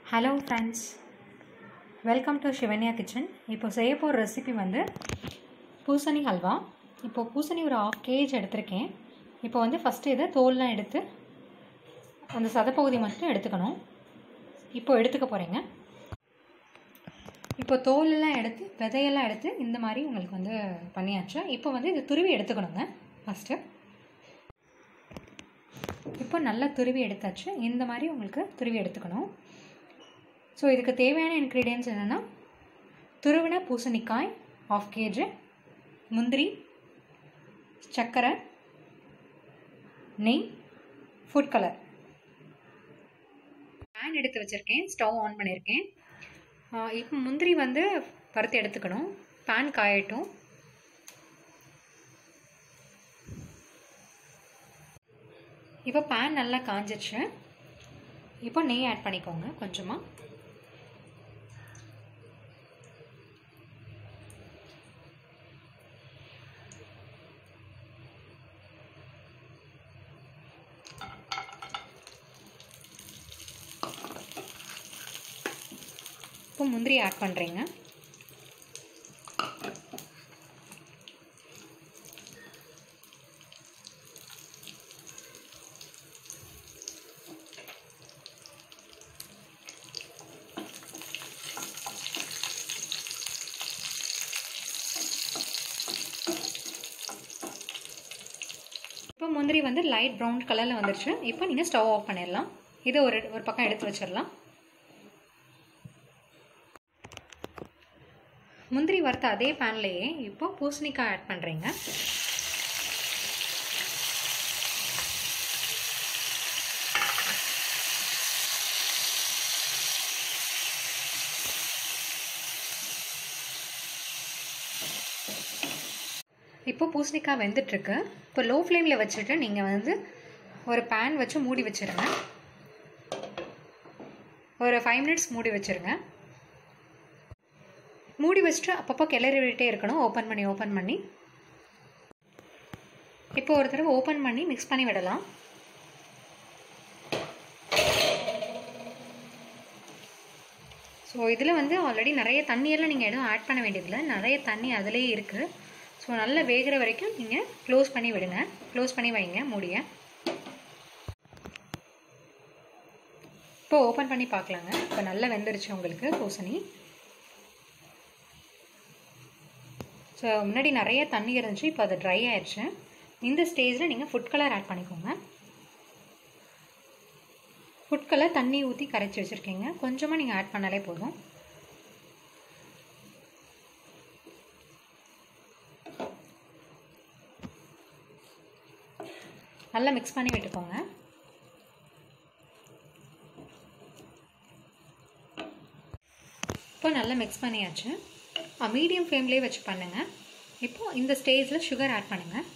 hello friends welcome to Shivanya kitchen இப்போ செய்ய போகிற ரெசிபி வந்து பூசணி ஹல்வா இப்போ பூசணி ஒரு ஆஃப் கேஜ் எடுத்திருக்கேன் இப்போ வந்து ஃபஸ்ட்டு இதை தோல்லாம் எடுத்து அந்த சதப்பகுதி மட்டும் எடுத்துக்கணும் இப்போ எடுத்துக்க போகிறேங்க இப்போ தோலெல்லாம் எடுத்து விதையெல்லாம் எடுத்து இந்த மாதிரி உங்களுக்கு வந்து பண்ணியாச்சு இப்போ வந்து இது துருவி எடுத்துக்கணுங்க ஃபஸ்ட்டு இப்போ நல்லா துருவி எடுத்தாச்சு இந்த மாதிரி உங்களுக்கு துருவி எடுத்துக்கணும் ஸோ இதுக்கு தேவையான இன்க்ரீடியன்ஸ் என்னென்னா துருவின பூசணிக்காய் ஆஃப் கேஜி முந்திரி சர்க்கரை நெய் ஃபுட் கலர் பேன் எடுத்து வச்சுருக்கேன் ஸ்டவ் ஆன் பண்ணியிருக்கேன் இப்போ முந்திரி வந்து வறுத்து எடுத்துக்கணும் பேன் காயட்டும் இப்போ பேன் நல்லா காஞ்சிச்சு இப்போ நெய் ஆட் பண்ணிக்கோங்க கொஞ்சமாக இப்போ முந்திரி ஆட் பண்ணுறேங்க இப்போ முந்திரி வந்து லைட் ப்ரௌன் கலரில் வந்துருச்சு இப்போ நீங்கள் ஸ்டவ் ஆஃப் பண்ணிடலாம் இதை ஒரு ஒரு பக்கம் எடுத்து வச்சிடலாம் முந்திரி வறுத்த அதே பேன்லேயே இப்போ பூசணிக்காய் ஆட் பண்ணுறீங்க இப்போ பூசணிக்காய் வெந்துட்டுருக்கு இப்போ லோ ஃப்ளேமில் வச்சுட்டு நீங்கள் வந்து ஒரு பேன் வச்சு மூடி வச்சுருங்க ஒரு ஃபைவ் மினிட்ஸ் மூடி வச்சுருங்க மூடி வச்சுட்டு அப்பப்போ கிளறி விட்டே இருக்கணும் ஓப்பன் பண்ணி ஓப்பன் பண்ணி இப்போ ஒரு தடவை ஓப்பன் பண்ணி மிக்ஸ் பண்ணி விடலாம் ஸோ இதில் வந்து ஆல்ரெடி நிறைய தண்ணியெல்லாம் நீங்கள் எதுவும் ஆட் பண்ண வேண்டியதில்லை நிறைய தண்ணி அதிலேயே இருக்குது ஸோ நல்லா வேகிற வரைக்கும் நீங்கள் க்ளோஸ் பண்ணி விடுங்க க்ளோஸ் பண்ணி வைங்க மூடிய இப்போ ஓப்பன் பண்ணி பார்க்கலாங்க இப்போ நல்லா வெந்துருச்சு உங்களுக்கு பூசணி ஸோ முன்னாடி நிறைய தண்ணி இருந்துச்சு இப்போ அது ட்ரை ஆயிடுச்சு இந்த ஸ்டேஜில் நீங்கள் ஃபுட் கலர் ஆட் பண்ணிக்கோங்க ஃபுட் கலர் தண்ணி ஊற்றி கரைச்சி வச்சுருக்கீங்க கொஞ்சமாக நீங்கள் ஆட் பண்ணாலே போதும் நல்லா மிக்ஸ் பண்ணி விட்டுக்கோங்க இப்போ நல்லா மிக்ஸ் பண்ணியாச்சு மீடியம் ஃப்ளேம்லேயே வச்சு பண்ணுங்கள் இப்போது இந்த ஸ்டேஜில் சுகர் ஆட் பண்ணுங்கள்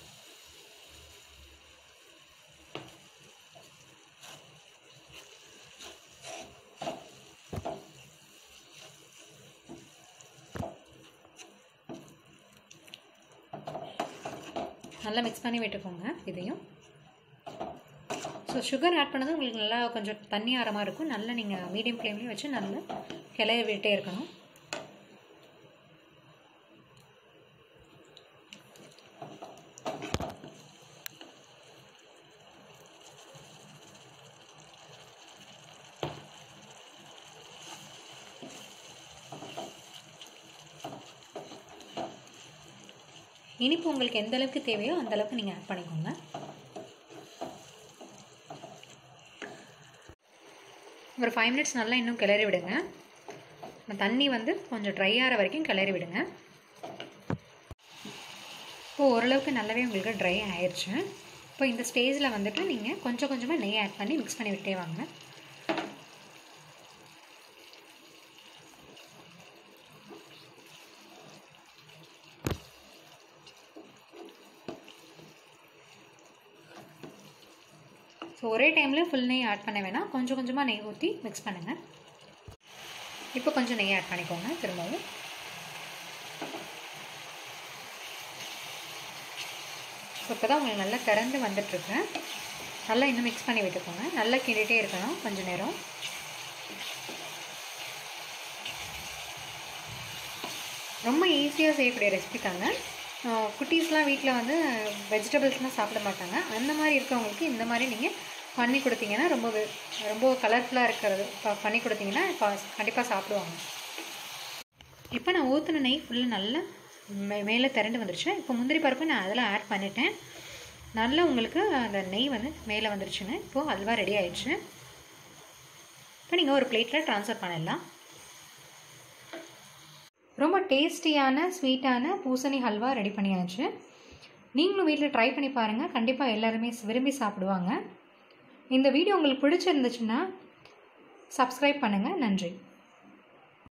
நல்லா மிக்ஸ் பண்ணி விட்டுக்கோங்க இதையும் ஸோ சுகர் ஆட் பண்ணது உங்களுக்கு நல்லா கொஞ்சம் தண்ணி ஆரமாக இருக்கும் நல்லா நீங்கள் மீடியம் ஃப்ளேம்லேயும் வச்சு நல்லா கிளறி விட்டே இருக்கணும் இனிப்பு உங்களுக்கு எந்த அளவுக்கு தேவையோ அந்த அளவுக்கு நீங்கள் ஆட் பண்ணிக்கோங்க ஒரு ஃபைவ் மினிட்ஸ் நல்லா இன்னும் கிளறி விடுங்க தண்ணி வந்து கொஞ்சம் ட்ரை ஆகிற வரைக்கும் கிளறி விடுங்க இப்போது ஓரளவுக்கு நல்லாவே உங்களுக்கு ட்ரை ஆயிடுச்சு இப்போ இந்த ஸ்டேஜில் வந்துட்டு நீங்கள் கொஞ்சம் கொஞ்சமாக நெய் ஆட் பண்ணி மிக்ஸ் பண்ணி விட்டே வாங்க ஸோ ஒரே டைமில் ஃபுல் நெய் ஆட் பண்ண வேணாம் கொஞ்சம் கொஞ்சமாக நெய் ஊற்றி மிக்ஸ் பண்ணுங்கள் இப்போ கொஞ்சம் நெய் ஆட் பண்ணிக்கோங்க திரும்பவும் ஸோ இப்போ தான் உங்களுக்கு நல்லா திறந்து வந்துட்டுருக்கு நல்லா இன்னும் மிக்ஸ் பண்ணி விட்டுக்கோங்க நல்லா கிண்டிகிட்டே இருக்கணும் கொஞ்சம் நேரம் ரொம்ப ஈஸியாக செய்யக்கூடிய ரெசிபி தாங்க ஆஹ் குட்டீஸ்லாம் வீட்டில் வந்து வெஜிடபிள்ஸ்லாம் சாப்பிட மாட்டாங்க அந்த மாதிரி இருக்கவங்களுக்கு இந்த மாதிரி நீங்கள் பண்ணி கொடுத்தீங்கன்னா ரொம்ப வே- ரொம்ப கலர்ஃபுல்லாக இருக்கிறது ப- பண்ணி கொடுத்தீங்கன்னா கண்டிப்பாக சாப்பிடுவாங்க இப்போ நான் ஊற்றின நெய் ஃபுல்லாக நல்லா மே மேலே திரண்டு வந்துருச்சு இப்போ முந்திரி பருப்பு நான் அதில் ஆட் பண்ணிட்டேன் நல்லா உங்களுக்கு அந்த நெய் வந்து மேலே வந்துருச்சுங்க இப்போது அல்வா ரெடி ஆயிடுச்சு இப்போ நீங்கள் ஒரு பிளேட்டில் ட்ரான்ஸ்ஃபர் பண்ணிடலாம் ரொம்ப டேஸ்டியான ஸ்வீட்டான பூசணி ஹல்வா ரெடி பண்ணியாச்சு நீங்களும் வீட்டில் ட்ரை பண்ணி பாருங்கள் கண்டிப்பாக எல்லாருமே விரும்பி சாப்பிடுவாங்க இந்த வீடியோ உங்களுக்கு பிடிச்சிருந்துச்சுன்னா சப்ஸ்கிரைப் பண்ணுங்கள் நன்றி